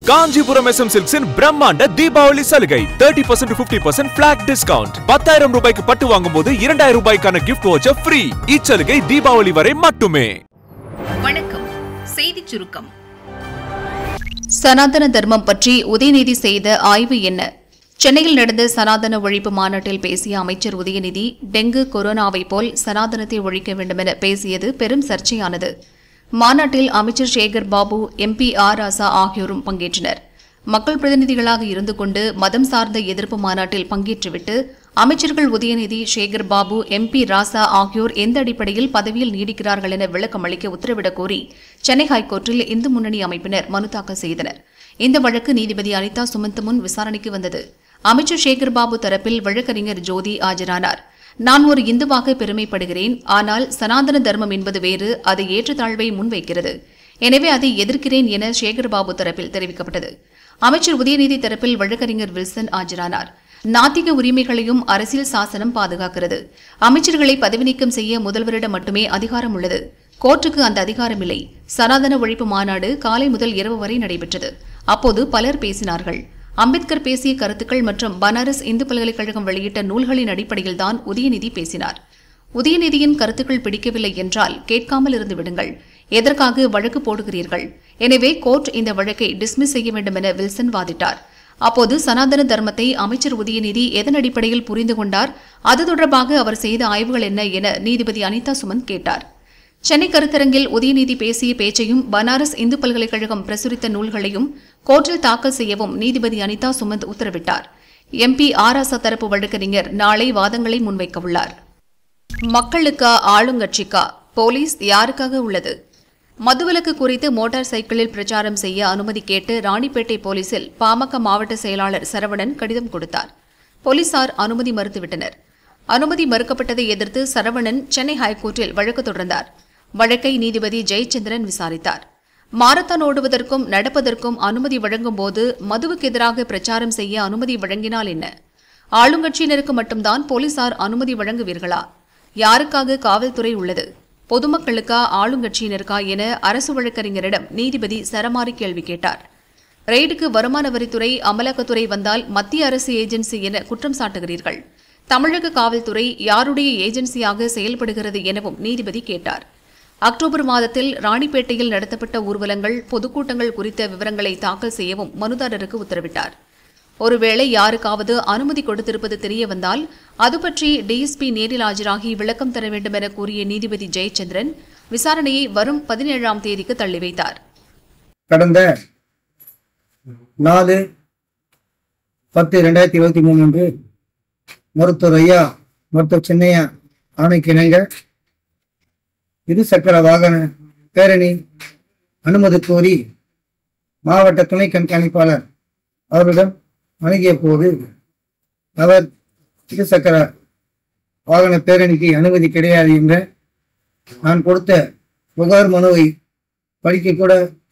Kanchipuram SM சில்க்ஸின் பிரம்மாண்ட தீபாவளி சலுகை thirty percent fifty percent flat discount பத்தாயிரம் ரூபாய்க்கு பட்டு வாங்கும் போது இரண்டாயிரம் ரூபாய்க்கான கிஃப்ட் வவுச்சர் ஃப்ரீ இச்சலுகை தீபாவளி வரை மட்டுமே வணக்கம் செய்திச் சுருக்கம் சனாதன தர்மம் பற்றி உதயநிதி செய்த ஆய்வு என்ன சென்னையில் நடந்த சனாதன ஒழிப்பு மாநாட்டில் பேசிய அமைச்சர் உதயநிதி டெங்கு கொரோனாவை போல் சனாதனத்தை ஒழிக்க வேண்டுமென பேசியது பெரும் சர்ச்சையானது மாநாட்டில் அமைச்சர் சேகர் பாபு எம்பி ஆர் ராசா ஆகியோரும் பங்கேற்றனர் மக்கள் பிரதிநிதிகளாக இருந்து கொண்டு மதம் சார்ந்த எதிர்ப்பு மாநாட்டில் பங்கேற்றுவிட்டு அமைச்சர்கள் உதயநிதி சேகர் பாபு எம்பி ராசா ஆகியோர் எந்த அடிப்படையில் பதவியில் நீடிக்கிறார்கள் என விளக்கம் அளிக்க உத்தரவிடக் கோரி சென்னை ஹைகோர்ட்டில் இந்து முன்னணி அமைப்பினர் மனு தாக்கல் செய்தனர் இந்த வழக்கு நீதிபதி அனிதா சுமந்த் முன் விசாரணைக்கு வந்தது அமைச்சர் சேகர் பாபு தரப்பில் வழக்கறிஞர் ஜோதி ஆஜரானார் நான் ஒரு இந்துவாக பெருமைப்படுகிறேன் ஆனால் சனாதன தர்மம் என்பது வேறு அது ஏற்றத்தாழ்வை முன்வைக்கிறது எனவே அதை எதிர்க்கிறேன் என சேகர்பாபு தரப்பில் தெரிவிக்கப்பட்டது அமைச்சர் உதயநிதி தரப்பில் வழக்கறிஞர் வில்சன் ஆஜரானார் நாத்திக உரிமைகளையும் அரசியல் சாசனம் பாதுகாக்கிறது அமைச்சர்களை பதவி நீக்கம் செய்ய முதல்வரிடம் மட்டுமே அதிகாரம் உள்ளது கோர்ட்டுக்கு அந்த அதிகாரம் இல்லை சனாதன ஒழிப்பு மாநாடு காலை முதல் இரவு வரை நடைபெற்றது அப்போது பலர் பேசினார்கள் அம்பேத்கர் பேசிய கருத்துக்கள் மற்றும் பனாரஸ் இந்து பல்கலைக்கழகம் வெளியிட்ட நூல்களின் அடிப்படையில்தான் உதயநிதி பேசினார் உதயநிதியின் கருத்துக்கள் பிடிக்கவில்லை என்றால் கேட்காமல் இருந்து விடுங்கள் எதற்காக வழக்கு போடுகிறீர்கள் எனவே கோர்ட் இந்த வழக்கை டிஸ்மிஸ் செய்ய வேண்டும் என வில்சன் வாதிட்டார் அப்போது சனாதன தர்மத்தை அமைச்சர் உதயநிதி எதன் அடிப்படையில் புரிந்து கொண்டார் அது தொடர்பாக அவர் செய்த ஆய்வுகள் என்ன என நீதிபதி அனிதா சுமந்த் கேட்டார் சென்னை கருத்தரங்கில் உதயநிதி பேசிய பேச்சையும் பனாரஸ் இந்து பல்கலைக்கழகம் பிரசுரித்த நூல்களையும் கோர்ட்டில் தாக்கல் செய்யவும் நீதிபதி அனிதா சுமந்த் உத்தரவிட்டார் எம்பி ஆராசா தரப்பு வழக்கறிஞர் நாளை வாதங்களை முன்வைக்கவுள்ளார் மக்களுக்கா ஆளுங்கட்சிக்கா போலீஸ் யாருக்காக உள்ளது மதுவிலக்கு குறித்து மோட்டார் சைக்கிளில் பிரச்சாரம் செய்ய அனுமதி கேட்டு ராணிப்பேட்டை போலீசில் பாமக மாவட்ட செயலாளர் சரவணன் கடிதம் கொடுத்தார் போலீசார் அனுமதி மறுத்துவிட்டனர் அனுமதி மறுக்கப்பட்டதை எதிர்த்து சரவணன் சென்னை ஹைகோர்ட்டில் வழக்கு தொடர்ந்தார் வழக்கை நீதிபதி ஜெயச்சந்திரன் விசாரித்தார் மாரத்தான் ஓடுவதற்கும் நடப்பதற்கும் அனுமதி வழங்கும் போது மதுவுக்கு எதிராக பிரச்சாரம் செய்ய அனுமதி வழங்கினால் என்ன ஆளுங்கட்சியினருக்கு மட்டும்தான் போலீசார் அனுமதி வழங்குவீர்களா யாருக்காக காவல்துறை உள்ளது பொதுமக்களுக்கா ஆளுங்கட்சியினருக்கா என அரசு வழக்கறிஞரிடம் நீதிபதி சரமாரி கேள்வி கேட்டார் ரெய்டுக்கு வருமான வரித்துறை அமலாக்கத்துறை வந்தால் மத்திய அரசு ஏஜென்சி என குற்றம் சாட்டுகிறீர்கள் தமிழக காவல்துறை யாருடைய ஏஜென்சியாக செயல்படுகிறது எனவும் நீதிபதி கேட்டார் அக்டோபர் மாதத்தில் ராணிப்பேட்டையில் நடத்தப்பட்ட ஊர்வலங்கள் பொதுக்கூட்டங்கள் குறித்த விவரங்களை தாக்கல் செய்யவும் மனுதாரருக்கு உத்தரவிட்டார் ஒருவேளை யாருக்காவது அனுமதி கொடுத்திருப்பது தெரிய வந்தால் அது பற்றி டிஎஸ்பி நேரில் ஆஜராகி விளக்கம் தர வேண்டும் என கூறிய நீதிபதி ஜெயச்சந்திரன் விசாரணையை வரும் பதினேழாம் தேதிக்கு தள்ளி வைத்தார் கடந்த நாலு பத்து ரெண்டாயிரத்தி இருபத்தி மூணு அன்று மருத்துவர் ஐயா மருத்துவர் சென்னையா ஆணைக்கு இணங்க இரு சக்கர வாகன பேரணி அனுமதி கோரி மாவட்ட துணை கண்காணிப்பாளர் அவரிடம் அணுகிய போது அவர் இரு சக்கர வாகன பேரணிக்கு அனுமதி கிடையாது என்ற நான் கொடுத்த புகார் மனுவை படிக்க கூட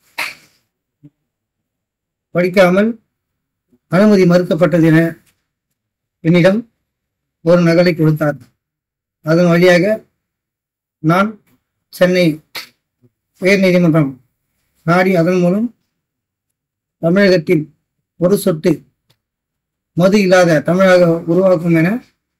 படிக்காமல் அனுமதி மறுக்கப்பட்டது என என்னிடம் ஒரு நகலை கொடுத்தார் அதன் வழியாக நான் சென்னை உயர்நீதிமன்றம் நாடி அதன் மூலம் தமிழகத்தில் ஒரு சொட்டு மது இல்லாத தமிழக உருவாக்கும் என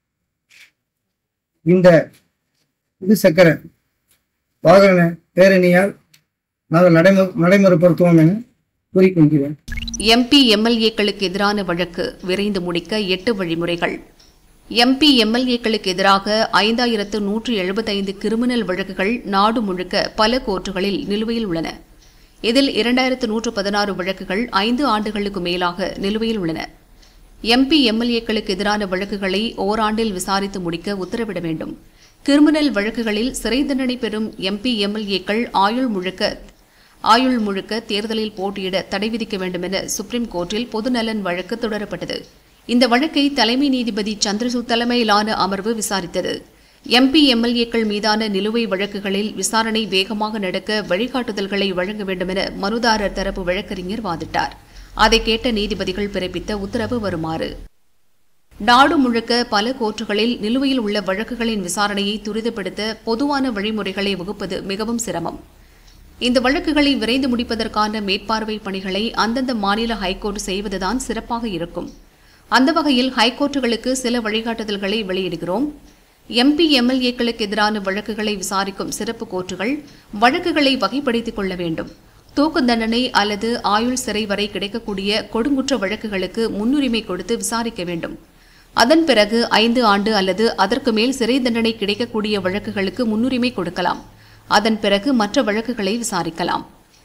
இந்த இருசக்கர வாகன பேரணியால் நாங்கள் நடைமு நடைமுறைப்படுத்துவோம் என கூறிக்கொள்கிறேன் எம்பி எம்எல்ஏக்களுக்கு எதிரான வழக்கு விரைந்து முடிக்க எட்டு வழிமுறைகள் எம்பி எம்எல்ஏக்களுக்கு எதிராக ஐந்தாயிரத்து நூற்று எழுபத்தைந்து கிரிமினல் வழக்குகள் நாடு முழுக்க பல கோர்ட்டுகளில் நிலுவையில் உள்ளன இதில் இரண்டாயிரத்து நூற்று பதினாறு வழக்குகள் ஐந்து ஆண்டுகளுக்கு மேலாக நிலுவையில் உள்ளன எம்பி எம்எல்ஏக்களுக்கு எதிரான வழக்குகளை ஓராண்டில் விசாரித்து முடிக்க உத்தரவிட வேண்டும் கிரிமினல் வழக்குகளில் சிறை தண்டனை பெறும் எம்பி எம்எல்ஏக்கள் ஆயுள் முழுக்க ஆயுள் முழுக்க தேர்தலில் போட்டியிட தடை விதிக்க வேண்டும் என சுப்ரீம் கோர்ட்டில் பொதுநலன் வழக்கு தொடரப்பட்டது இந்த வழக்கை தலைமை நீதிபதி சந்திரசூட் தலைமையிலான அமர்வு விசாரித்தது எம்பி எம்எல்ஏக்கள் மீதான நிலுவை வழக்குகளில் விசாரணை வேகமாக நடக்க வழிகாட்டுதல்களை வழங்க வேண்டும் என மனுதாரர் தரப்பு வழக்கறிஞர் வாதிட்டார் அதை கேட்ட நீதிபதிகள் பிறப்பித்த உத்தரவு வருமாறு நாடு முழுக்க பல கோர்ட்டுகளில் நிலுவையில் உள்ள வழக்குகளின் விசாரணையை துரிதப்படுத்த பொதுவான வழிமுறைகளை வகுப்பது மிகவும் சிரமம் இந்த வழக்குகளை விரைந்து முடிப்பதற்கான மேற்பார்வை பணிகளை அந்தந்த மாநில ஹைகோர்ட் செய்வதுதான் சிறப்பாக இருக்கும் அந்த வகையில் ஹைகோர்ட்டுகளுக்கு சில வழிகாட்டுதல்களை வெளியிடுகிறோம் எம்பி எம்எல்ஏக்களுக்கு எதிரான வழக்குகளை விசாரிக்கும் சிறப்பு கோர்ட்டுகள் வழக்குகளை வகைப்படுத்திக் கொள்ள வேண்டும் தூக்கு தண்டனை அல்லது ஆயுள் சிறை வரை கிடைக்கக்கூடிய கொடுங்குற்ற வழக்குகளுக்கு முன்னுரிமை கொடுத்து விசாரிக்க வேண்டும் அதன் பிறகு ஐந்து ஆண்டு அல்லது அதற்கு மேல் சிறை தண்டனை கிடைக்கக்கூடிய வழக்குகளுக்கு முன்னுரிமை கொடுக்கலாம் அதன் பிறகு மற்ற வழக்குகளை விசாரிக்கலாம்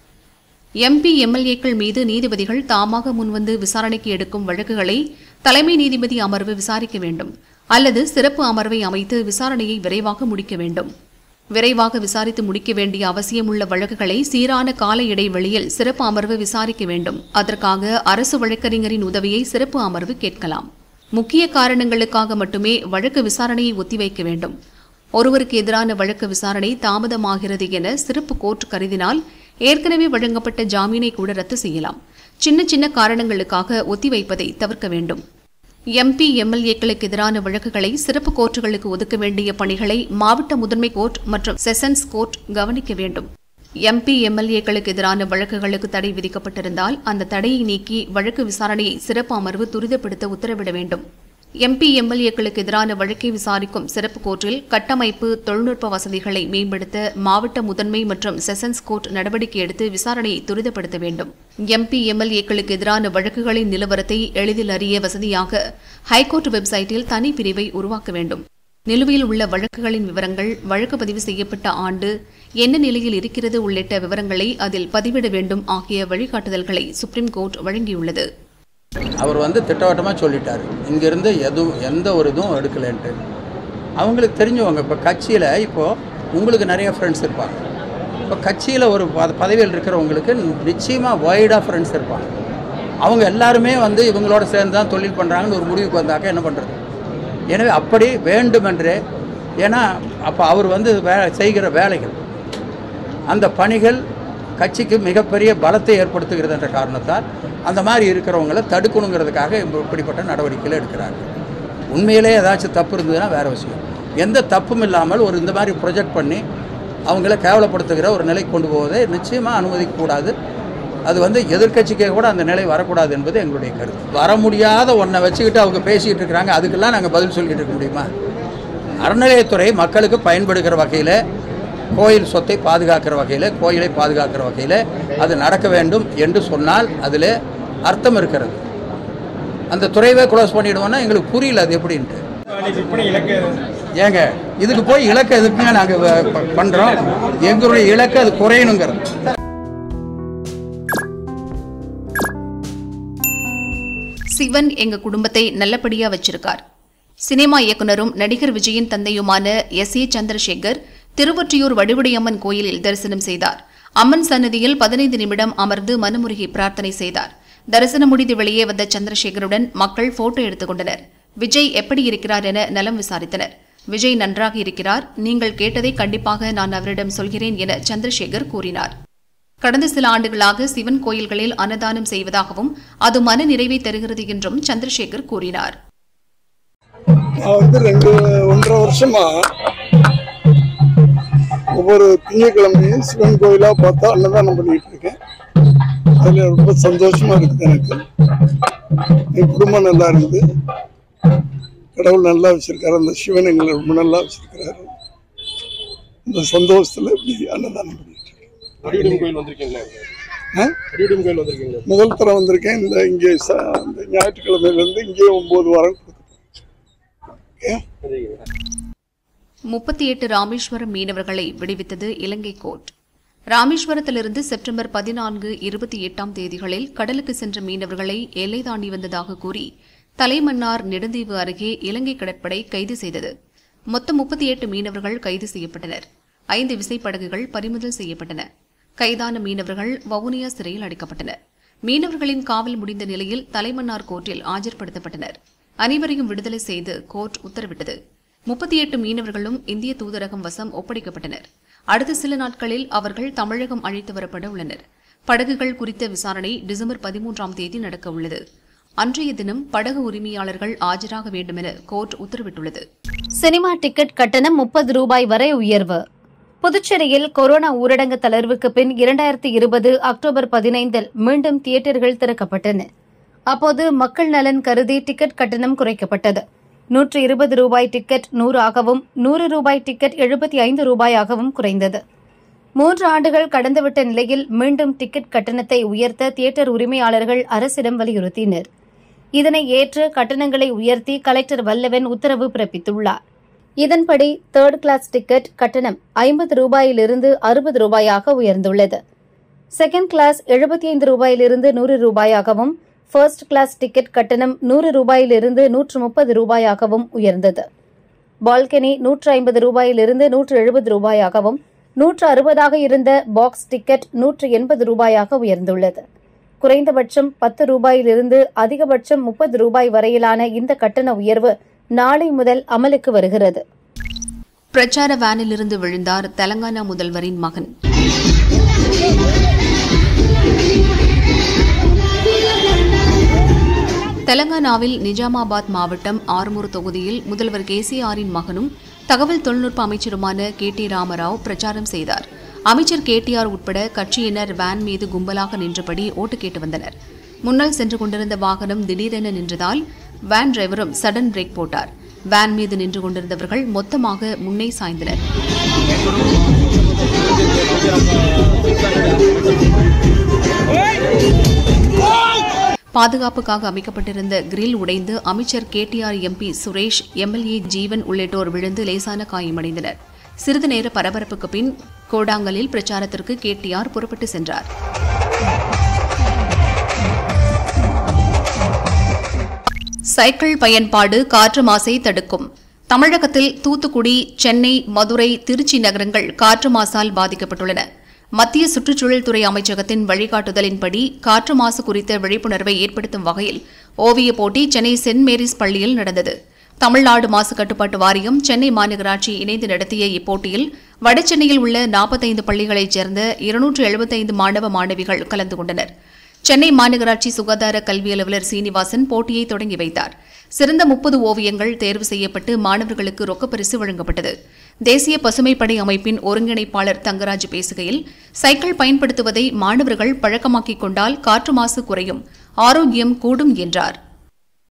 எம்பி எம்எல்ஏக்கள் மீது நீதிபதிகள் தாமாக முன்வந்து விசாரணைக்கு எடுக்கும் வழக்குகளை தலைமை நீதிபதி அமர்வு விசாரிக்க வேண்டும் அல்லது சிறப்பு அமர்வை அமைத்து விசாரணையை விரைவாக முடிக்க வேண்டும் விரைவாக விசாரித்து முடிக்க வேண்டிய அவசியமுள்ள வழக்குகளை சீரான கால இடைவெளியில் சிறப்பு அமர்வு விசாரிக்க வேண்டும் அதற்காக அரசு வழக்கறிஞரின் உதவியை சிறப்பு அமர்வு கேட்கலாம் முக்கிய காரணங்களுக்காக மட்டுமே வழக்கு விசாரணையை ஒத்திவைக்க வேண்டும் ஒருவருக்கு எதிரான வழக்கு விசாரணை தாமதமாகிறது என சிறப்பு கோர்ட் கருதினால் ஏற்கனவே வழங்கப்பட்ட ஜாமீனை கூட ரத்து செய்யலாம் சின்ன சின்ன காரணங்களுக்காக ஒத்திவைப்பதை தவிர்க்க வேண்டும் எம்பி எம்எல்ஏக்களுக்கு எதிரான வழக்குகளை சிறப்பு கோர்ட்டுகளுக்கு ஒதுக்க வேண்டிய பணிகளை மாவட்ட முதன்மை கோர்ட் மற்றும் செஷன்ஸ் கோர்ட் கவனிக்க வேண்டும் எம்பி எம்எல்ஏக்களுக்கு எதிரான வழக்குகளுக்கு தடை விதிக்கப்பட்டிருந்தால் அந்த தடையை நீக்கி வழக்கு விசாரணையை சிறப்பு அமர்வு துரிதப்படுத்த உத்தரவிட வேண்டும் எம்பி எம்எல்ஏக்களுக்கு எதிரான வழக்கை விசாரிக்கும் சிறப்பு கோர்ட்டில் கட்டமைப்பு தொழில்நுட்ப வசதிகளை மேம்படுத்த மாவட்ட முதன்மை மற்றும் செஷன்ஸ் கோர்ட் நடவடிக்கை எடுத்து விசாரணையை துரிதப்படுத்த வேண்டும் எம்பி எம்எல்ஏக்களுக்கு எதிரான வழக்குகளின் நிலவரத்தை எளிதில் அறிய வசதியாக ஹைகோர்ட் வெப்சைட்டில் தனி பிரிவை உருவாக்க வேண்டும் நிலுவையில் உள்ள வழக்குகளின் விவரங்கள் வழக்கு பதிவு செய்யப்பட்ட ஆண்டு என்ன நிலையில் இருக்கிறது உள்ளிட்ட விவரங்களை அதில் பதிவிட வேண்டும் ஆகிய வழிகாட்டுதல்களை சுப்ரீம் கோர்ட் வழங்கியுள்ளது அவர் வந்து திட்டவட்டமாக சொல்லிட்டார் இங்கேருந்து எதுவும் எந்த ஒரு இதுவும் எடுக்கலைன்ட்டு அவங்களுக்கு தெரிஞ்சவங்க இப்போ கட்சியில் இப்போது உங்களுக்கு நிறைய ஃப்ரெண்ட்ஸ் இருப்பாங்க இப்போ கட்சியில் ஒரு பத பதவியில் இருக்கிறவங்களுக்கு நிச்சயமாக வைடாக ஃப்ரெண்ட்ஸ் இருப்பாங்க அவங்க எல்லாருமே வந்து இவங்களோட சேர்ந்து தான் தொழில் பண்ணுறாங்கன்னு ஒரு முடிவுக்கு வந்தாக்க என்ன பண்ணுறது எனவே அப்படி வேண்டுமென்றே ஏன்னா அப்போ அவர் வந்து வே செய்கிற வேலைகள் அந்த பணிகள் கட்சிக்கு மிகப்பெரிய பலத்தை ஏற்படுத்துகிறது என்ற காரணத்தால் அந்த மாதிரி இருக்கிறவங்களை தடுக்கணுங்கிறதுக்காக இப்ப- இப்படிப்பட்ட நடவடிக்கைகள் எடுக்கிறாங்க உண்மையிலே ஏதாச்சும் தப்பு இருந்ததுன்னா வேற விஷயம் எந்த தப்பும் இல்லாமல் ஒரு இந்த மாதிரி ப்ரொஜெக்ட் பண்ணி அவங்கள கேவலப்படுத்துகிற ஒரு நிலை கொண்டு போவதை நிச்சயமாக அனுமதிக்கக்கூடாது அது வந்து எதிர்க்கட்சிக்கே கூட அந்த நிலை வரக்கூடாது என்பது எங்களுடைய கருத்து வர முடியாத ஒன்றை வச்சுக்கிட்டு அவங்க பேசிக்கிட்டு இருக்கிறாங்க அதுக்கெல்லாம் நாங்கள் பதில் சொல்லிட்டு இருக்க முடியுமா அறநிலையத்துறை மக்களுக்கு பயன்படுகிற வகையில் கோயில் சொத்தை பாதுகாக்கிற வகையில் கோயிலை பாதுகாக்கிற வகையில் அது நடக்க வேண்டும் என்று சொன்னால் அதில் அர்த்தம் இருக்கிறது அந்த துறையவே க்ளோஸ் பண்ணிடுவோம்னா எங்களுக்கு புரியல அது எப்படின்ட்டு ஏங்க இதுக்கு போய் இலக்கை எதுக்குங்க நாங்கள் பண்ணுறோம் எங்களுடைய இலக்கு அது குறையணுங்கிறது சிவன் எங்க குடும்பத்தை நல்லபடியா வச்சிருக்கார் சினிமா இயக்குனரும் நடிகர் விஜயின் தந்தையுமான எஸ் ஏ சந்திரசேகர் திருவொற்றியூர் வடிவுடையம்மன் கோயிலில் தரிசனம் செய்தார் அம்மன் சன்னதியில் பதினைந்து நிமிடம் அமர்ந்து மனமுருகி பிரார்த்தனை செய்தார் தரிசனம் முடிந்து வெளியே வந்த சந்திரசேகருடன் மக்கள் போட்டோ எடுத்துக் கொண்டனர் விஜய் எப்படி இருக்கிறார் என நலம் விசாரித்தனர் விஜய் நன்றாக இருக்கிறார் நீங்கள் கேட்டதை கண்டிப்பாக நான் அவரிடம் சொல்கிறேன் என சந்திரசேகர் கூறினார் கடந்த சில ஆண்டுகளாக சிவன் கோயில்களில் அன்னதானம் செய்வதாகவும் அது மன நிறைவை தருகிறது என்றும் சந்திரசேகர் கூறினார் நான் வந்து ரெண்டு ஒன்றரை வருஷமா ஒவ்வொரு திங்கட்கிழமையும் சிவன் கோயிலா பார்த்தா அன்னதானம் பண்ணிட்டு இருக்கேன் அதுல ரொம்ப சந்தோஷமா இருக்குது எனக்கு என் குடும்பம் நல்லா இருக்குது கடவுள் நல்லா வச்சிருக்காரு அந்த சிவன் எங்களை ரொம்ப நல்லா வச்சிருக்கிறாரு இந்த சந்தோஷத்துல இப்படி அன்னதானம் பண்ணிட்டு இருக்கேன் அடியுடும் கோயில் வந்திருக்கீங்களா ஆ? அடியுடும் கோயில் வந்திருக்கீங்களா முதல் தரம் வந்திருக்கேன் இந்த இங்கே ச- இந்த ஞாயிற்றுக்கிழமையில இருந்து இங்கே ஒன்பது வாரம் கொடுக்க முப்பத்தி எட்டு ராமேஸ்வரம் மீனவர்களை விடுவித்தது இலங்கை கோர்ட் ராமேஸ்வரத்திலிருந்து செப்டம்பர் பதினான்கு இருபத்தி எட்டாம் தேதிகளில் கடலுக்கு சென்ற மீனவர்களை எல்லை தாண்டி வந்ததாக கூறி தலைமன்னார் நெடுந்தீவு அருகே இலங்கை கடற்படை கைது செய்தது மொத்தம் முப்பத்தி எட்டு மீனவர்கள் கைது செய்யப்பட்டனர் ஐந்து விசைப்படகுகள் பறிமுதல் செய்யப்பட்டன கைதான மீனவர்கள் வவுனியா சிறையில் அடைக்கப்பட்டனர் மீனவர்களின் காவல் முடிந்த நிலையில் தலைமன்னார் கோர்ட்டில் ஆஜர்படுத்தப்பட்டனர் அனைவரையும் விடுதலை செய்து கோர்ட் உத்தரவிட்டது முப்பத்தி எட்டு மீனவர்களும் இந்திய தூதரகம் வசம் ஒப்படைக்கப்பட்டனர் அடுத்த சில நாட்களில் அவர்கள் தமிழகம் அழைத்து வரப்பட உள்ளனர் படகுகள் குறித்த விசாரணை டிசம்பர் பதிமூன்றாம் தேதி நடக்க உள்ளது அன்றைய தினம் படகு உரிமையாளர்கள் ஆஜராக வேண்டுமென கோர்ட் உத்தரவிட்டுள்ளது சினிமா டிக்கெட் கட்டணம் முப்பது ரூபாய் வரை உயர்வு புதுச்சேரியில் கொரோனா ஊரடங்கு தளர்வுக்கு பின் இரண்டாயிரத்தி இருபது அக்டோபர் பதினைந்தில் மீண்டும் தியேட்டர்கள் திறக்கப்பட்டன அப்போது மக்கள் நலன் கருதி டிக்கெட் கட்டணம் குறைக்கப்பட்டது நூற்று இருபது ரூபாய் டிக்கெட் நூறு ஆகவும் நூறு ரூபாய் டிக்கெட் எழுபத்தி ஐந்து ரூபாயாகவும் குறைந்தது மூன்று ஆண்டுகள் கடந்துவிட்ட நிலையில் மீண்டும் டிக்கெட் கட்டணத்தை உயர்த்த தியேட்டர் உரிமையாளர்கள் அரசிடம் வலியுறுத்தினர் இதனை ஏற்று கட்டணங்களை உயர்த்தி கலெக்டர் வல்லவன் உத்தரவு பிறப்பித்துள்ளார் இதன்படி தேர்ட் கிளாஸ் டிக்கெட் கட்டணம் ஐம்பது ரூபாயிலிருந்து அறுபது ரூபாயாக உயர்ந்துள்ளது செகண்ட் கிளாஸ் எழுபத்தி ஐந்து ரூபாயிலிருந்து நூறு ரூபாயாகவும் ஃபர்ஸ்ட் கிளாஸ் டிக்கெட் கட்டணம் நூறு ரூபாயிலிருந்து நூற்று முப்பது ரூபாயாகவும் உயர்ந்தது பால்கனி நூற்று ஐம்பது ரூபாயிலிருந்து நூற்று எழுபது ரூபாயாகவும் நூற்று அறுபதாக இருந்த பாக்ஸ் டிக்கெட் நூற்று எண்பது ரூபாயாக உயர்ந்துள்ளது குறைந்தபட்சம் பத்து ரூபாயிலிருந்து அதிகபட்சம் முப்பது ரூபாய் வரையிலான இந்த கட்டண உயர்வு நாளை முதல் அமலுக்கு வருகிறது பிரச்சார வேனிலிருந்து விழுந்தார் தெலங்கானா முதல்வரின் மகன் தெலங்கானாவில் நிஜாமாபாத் மாவட்டம் ஆர்மூர் தொகுதியில் முதல்வர் கேசிஆரின் மகனும் தகவல் தொழில்நுட்ப அமைச்சருமான கே டி ராமராவ் பிரச்சாரம் செய்தார் அமைச்சர் கேடிஆர் உட்பட கட்சியினர் வேன் மீது கும்பலாக நின்றபடி ஓட்டு கேட்டு வந்தனர் முன்னால் சென்று கொண்டிருந்த வாகனம் திடீரென நின்றதால் வேன் டிரைவரும் சடன் பிரேக் போட்டார் வேன் மீது நின்று கொண்டிருந்தவர்கள் மொத்தமாக முன்னே சாய்ந்தனர் பாதுகாப்புக்காக அமைக்கப்பட்டிருந்த கிரில் உடைந்து அமைச்சர் KTR MP Suresh MLA Jeevan உள்ளிட்டோர் விழுந்து லேசான காயமடைந்தனர் சிறிது நேர பரபரப்புக்கு பின் கோடாங்கலில் பிரச்சாரத்திற்கு கேடிஆர் புறப்பட்டு சென்றார் சைக்கிள் பயன்பாடு காற்று மாசை தடுக்கும் தமிழகத்தில் தூத்துக்குடி சென்னை மதுரை திருச்சி நகரங்கள் காற்று மாசால் பாதிக்கப்பட்டுள்ளன மத்திய சுற்றுச்சூழல் துறை அமைச்சகத்தின் வழிகாட்டுதலின்படி காற்று மாசு குறித்த விழிப்புணர்வை ஏற்படுத்தும் வகையில் ஓவியப் போட்டி சென்னை சென்ட் மேரிஸ் பள்ளியில் நடந்தது தமிழ்நாடு மாசு கட்டுப்பாட்டு வாரியம் சென்னை மாநகராட்சி இணைந்து நடத்திய இப்போட்டியில் வடசென்னையில் உள்ள நாற்பத்தைந்து பள்ளிகளைச் சேர்ந்த இருநூற்று எழுபத்தைந்து மாணவ மாணவிகள் கலந்து கொண்டனர் சென்னை மாநகராட்சி சுகாதார கல்வி அலுவலர் சீனிவாசன் போட்டியை தொடங்கி வைத்தார் சிறந்த முப்பது ஓவியங்கள் தேர்வு செய்யப்பட்டு மாணவர்களுக்கு ரொக்கப்பரிசு வழங்கப்பட்டது தேசிய பசுமைப்படை அமைப்பின் ஒருங்கிணைப்பாளர் தங்கராஜ் பேசுகையில் சைக்கிள் பயன்படுத்துவதை மாணவர்கள் பழக்கமாக்கிக் கொண்டால் காற்று மாசு குறையும் ஆரோக்கியம் கூடும் என்றார்